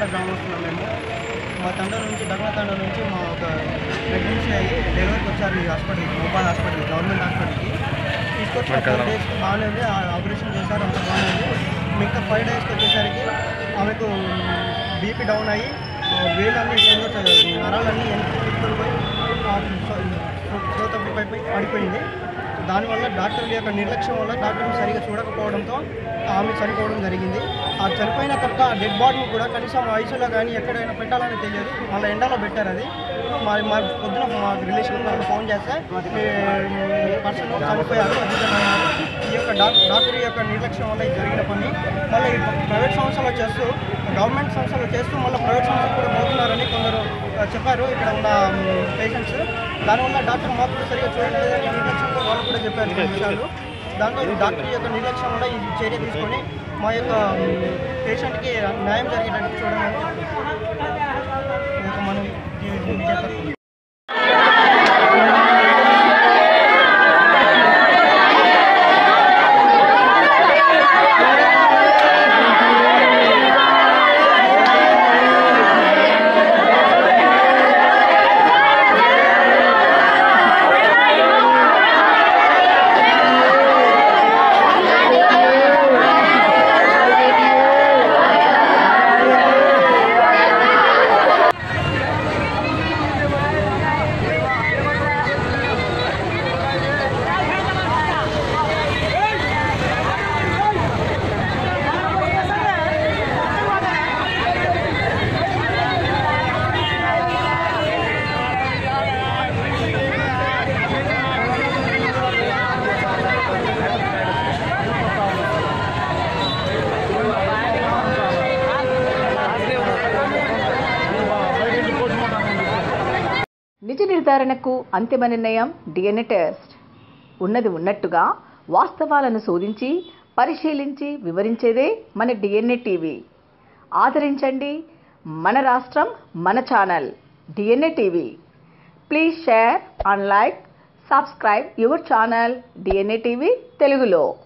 దువ్వాడ గ్రామస్తున్నాం మేము మా తండ్రి నుంచి దగ్గర తండ్రి నుంచి మా ఒక ప్రెగ్నెన్సీ అయ్యి డెలివరీకి వచ్చారు ఈ హాస్పిటల్కి మొబైల్ హాస్పిటల్ గవర్నమెంట్ హాస్పిటల్కి తీసుకొచ్చిన ఫోర్ డేస్ బాగానే ఉంది ఆ ఆపరేషన్ చేశారు అంత బాగానే ఉంది మిగతా ఫైవ్ డేస్కి వచ్చేసరికి ఆమెకు బీపీ డౌన్ అయ్యి ఆ, వేలన్నీ కింద నరాలన్నీ వెనక్కి పోయి శ్రోత పడిపోయి పడిపోయింది దానివల్ల డాక్టర్ల యొక్క నిర్లక్ష్యం వల్ల డాక్టర్లు సరిగా చూడకపోవడంతో ఆమె చనిపోవడం జరిగింది ఆ చనిపోయిన తర్వాత ఆ డెడ్ బాడీని కూడా కనీసం ఐసీలో కానీ ఎక్కడైనా పెట్టాలని తెలియదు మళ్ళీ ఎండలో పెట్టారు అది మా మా పొద్దున మా రిలేషన్ వాళ్ళకి ఫోన్ చేస్తే పర్సన్ చనిపోయారు అద్భుతమైనారు ఈ యొక్క డాక్ డాక్టర్ యొక్క నిర్లక్ష్యం వల్ల ఇది జరిగిన పని మళ్ళీ ఈ ప్రైవేట్ సంస్థలో చేస్తూ గవర్నమెంట్ సంస్థలో చేస్తూ మళ్ళీ ప్రైవేట్ సంస్థలు కూడా పోతున్నారని కొందరు ఆ, చెప్పారు ఇక్కడ ఉన్న పేషెంట్స్ దానివల్ల డాక్టర్ మాకు సరిగా చూడలేదని నిర్లక్ష్యంతో వాళ్ళు కూడా చెప్పారు కొన్ని విషయాలు దాంతో ఈ డాక్టర్ యొక్క నిర్లక్ష్యం వల్ల ఈ చర్య తీసుకొని మా యొక్క పేషెంట్కి న్యాయం జరిగేటట్టు చూడమని ఈ యొక్క మనం ఈ మీడియా తరఫున నిజ నిర్ధారణకు అంతిమ నిర్ణయం డిఎన్ఏ టెస్ట్ ఉన్నది ఉన్నట్టుగా వాస్తవాలను శోధించి పరిశీలించి వివరించేదే మన డిఎన్ఏ టీవీ ఆదరించండి మన రాష్ట్రం మన channel DNA TV please share and like subscribe your channel DNA TV తెలుగులో